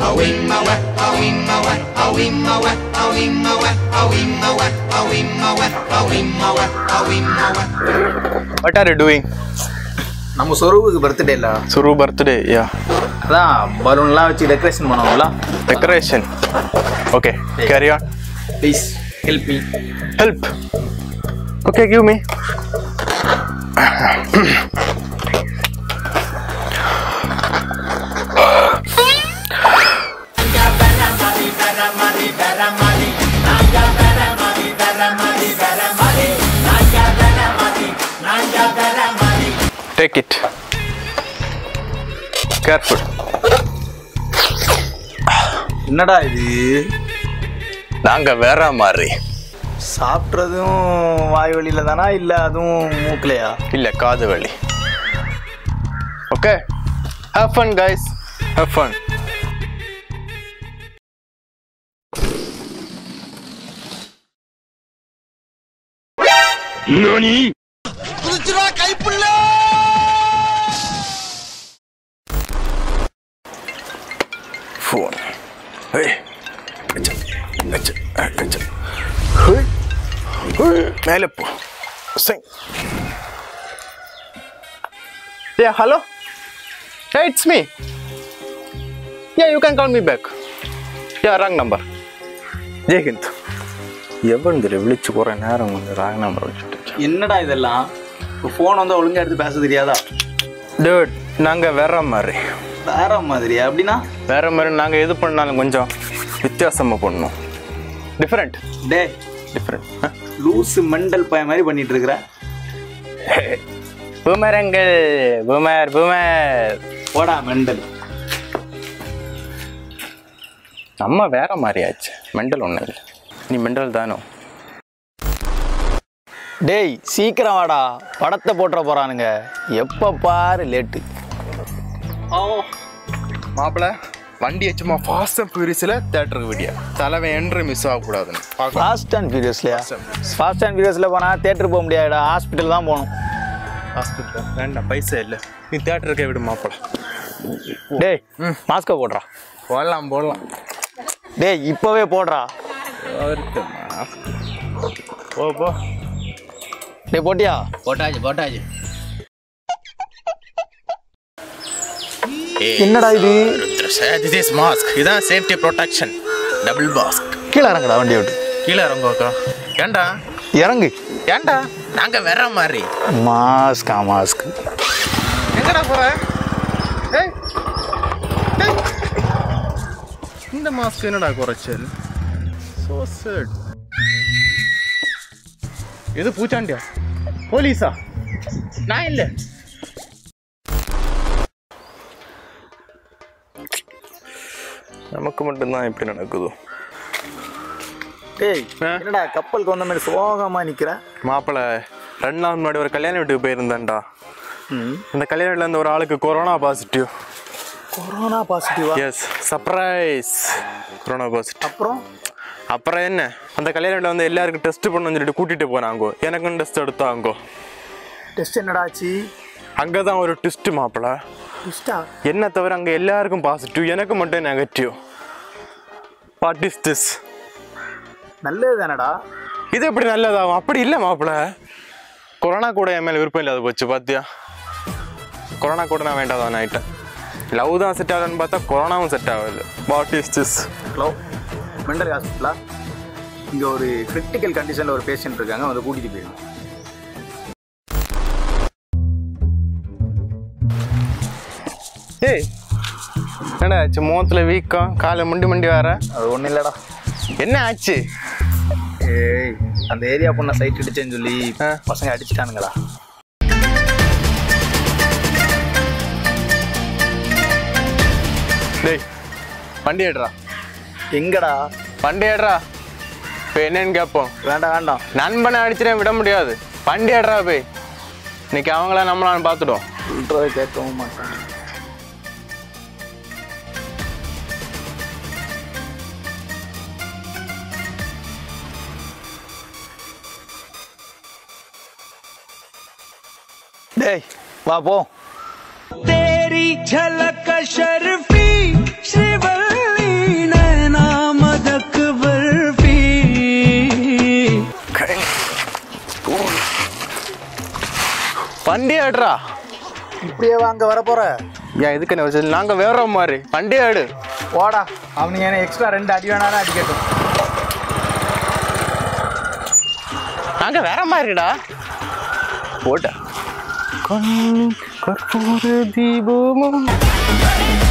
What are you doing? நம்ம சொருவுக்கு birthday இல்ல Suru birthday, yeah. அதான் பலூன்லாம் வச்சு டெக்கரேஷன் பண்ணுவோம்ல Decoration. Okay, carry on. Please help me Help. Okay, give me. Take it. Careful. என்னடா இது நாங்க வேற மாதிரி சாப்பிட்றதும் வாய் வழியில தானா இல்ல அதுவும் மூக்கலையா இல்ல காது வலி okay have fun guys have fun phone hey அச்சா அச்சா அச்சா ஹேய் ஹேய் மேலே போ Singh Yeah, hello? Hey, it's me. Yeah, you can call me back. Yeah, wrong number. Jai Hind எவன் தெரியல விழிச்சு போகிற நேரம் வந்து ராங் நம்பர் வச்சுட்டு என்னடா இதெல்லாம் இப்போ ஃபோன் வந்து ஒழுங்கா எடுத்து பேச தெரியாதா டேட் நாங்கள் வேற மாதிரி வேற மாதிரியா அப்படின்னா வேற மாதிரி நாங்கள் எது பண்ணாலும் கொஞ்சம் வித்தியாசமாக பண்ணணும் டிஃப்ரெண்ட் டே டிஃப்ரெண்ட் லூசு மெண்டல் பய மாதிரி பண்ணிட்டு இருக்கிற பூமரங்கள் பூமர் பூமர் போடா மெண்டல் நம்ம வேற மாதிரி ஆச்சு மெண்டல் ஒன்றும் இல்லை நீ மெண்டல் தானோ டேய் சீக்கிரம் வாடா படத்தை போட்டுற போறானுங்க எப்ப பாரு லேட்டு மாப்பிள்ள வண்டி சும்மா ஃபாஸ்ட் அண்ட் ஃபியூரியஸில் தேட்டருக்கு விடியா தலைவன் என்று மிஸ் ஆகக்கூடாதுன்னு பார்க்கலாம் ஃபாஸ்ட் அண்ட் ஃபியூரியஸ்லையா ஃபாஸ்ட் அண்ட் ஃபியூரியஸில் போனால் தேட்டர் போக முடியாதுடா ஹாஸ்பிட்டல் தான் போகணும் ஹாஸ்பிட்டல் வேண்டாம் பைசா இல்லை நீ தேட்டருக்கே விடு மாப்பிள்ள டேய் மாஸ்கை போடுறா போடலாம் போடலாம் டேய் இப்போவே போடுறா அவருக்கு போ போ டேய் போட்டியா போட்டாச்சு போட்டாச்சு என்னடா இது திஸ் இஸ் மாஸ்க் இதான் சேஃப்டி ப்ரொடெக்ஷன் டபுள் மாஸ்க் கீழே இறங்குடா வண்டி விட்டு கீழே இறங்கோக்கா ஏண்டா இறங்கு ஏண்டா நாங்க வேற மாதிரி மாஸ்கா மாஸ்க் எங்கடா போற ஏய் ஏய். இந்த மாஸ்க் என்னடா குறைச்சல் சோ சேட் இது பூச்சாண்டியா போலீஸா நான் இல்ல நமக்கு மட்டும்தான் இப்படி நடக்குதோ டேய் ஆ? என்னடா கப்பலுக்கு வந்த மாதிரி சோகமா நிக்கிற மாப்பிள்ள ரெண்டு நாள் முன்னாடி ஒரு கல்யாண வீட்டுக்கு போயிருந்தேன்டா ம் இந்த கல்யாண வீட்டில் இருந்த ஒரு ஆளுக்கு கொரோனா பாசிட்டிவ் கொரோனா பாசிட்டிவா எஸ் சர்ப்ரைஸ் கொரோனா பாசிட்டிவ் அப்புறம் அப்புறம் என்ன அந்த கல்யாண வீட்டில் வந்து எல்லாருக்கும் டெஸ்ட் பண்ணணும்னு சொல்லிட்டு கூட்டிட்டு போனாங்கோ எனக்கும் டெஸ்ட் எடுத்தாங்கோ டெஸ்ட் என்னடா ஆச்சு அங்கே தான் ஒரு ட்விஸ்ட் மாப்பிள்ள டெஸ்டா என்ன தவிர அங்கே எல்லாருக்கும் பாசிட்டிவ் எனக்கு மட்டும் நெகட்டிவ் வாட் இஸ் திஸ் நல்லது தானடா இது எப்படி நல்லதாகும் அப்படி இல்லை மாப்பிள்ள கொரோனா கூட என் மேலே விருப்பம் இல்லாத போச்சு பாத்தியா கொரோனா கூட நான் வேண்டாதான் ஆயிட்டேன் லவ் தான் செட் ஆகலன்னு பார்த்தா கொரோனாவும் செட் ஆகல what is this hello mental ஹாஸ்பிட்டலா இங்கே ஒரு கிரிட்டிக்கல் கண்டிஷனில் ஒரு பேஷண்ட் இருக்காங்க வந்து கூட்டிகிட்டு போயிருங்க ஏய் என்னடா ஆச்சு முகத்தில் வீக்கம் காலை முண்டி முண்டி வர அது ஒன்றும் இல்லைடா என்ன ஆச்சு ஏய் அந்த ஏரியா பொண்ணை சைட் அடிச்சேன்னு சொல்லி ஆ. பசங்க அடிச்சிட்டானுங்களா டேய் வண்டி ஏடுறா எங்கடா வண்டி ஏடுறா இப்போ என்னன்னு கேட்போம் வேண்டாம் வேண்டாம் நண்பனை அடிச்சுட்டே விட முடியாது வண்டி ஏடுறா போய் இன்னைக்கு அவங்கள நம்மளான்னு பார்த்துடும் சொல்கிறத கேட்கவும் மாட்டாங்க டேய் வா போ तेरी झलक शर्फी श्रीवल्ली வண்டி ஆடுறா இப்படியே வாங்க வர போற ஏன் இதுக்கு என்ன வச்சு நாங்க வேற மாதிரி வண்டி ஆடு போடா அவனுங்க என்ன எக்ஸ்ட்ரா ரெண்டு அடி வேணாலும் அடிக்கட்டும் நாங்க வேற மாதிரிடா போட்ட கண் கற்பூர தீபமும்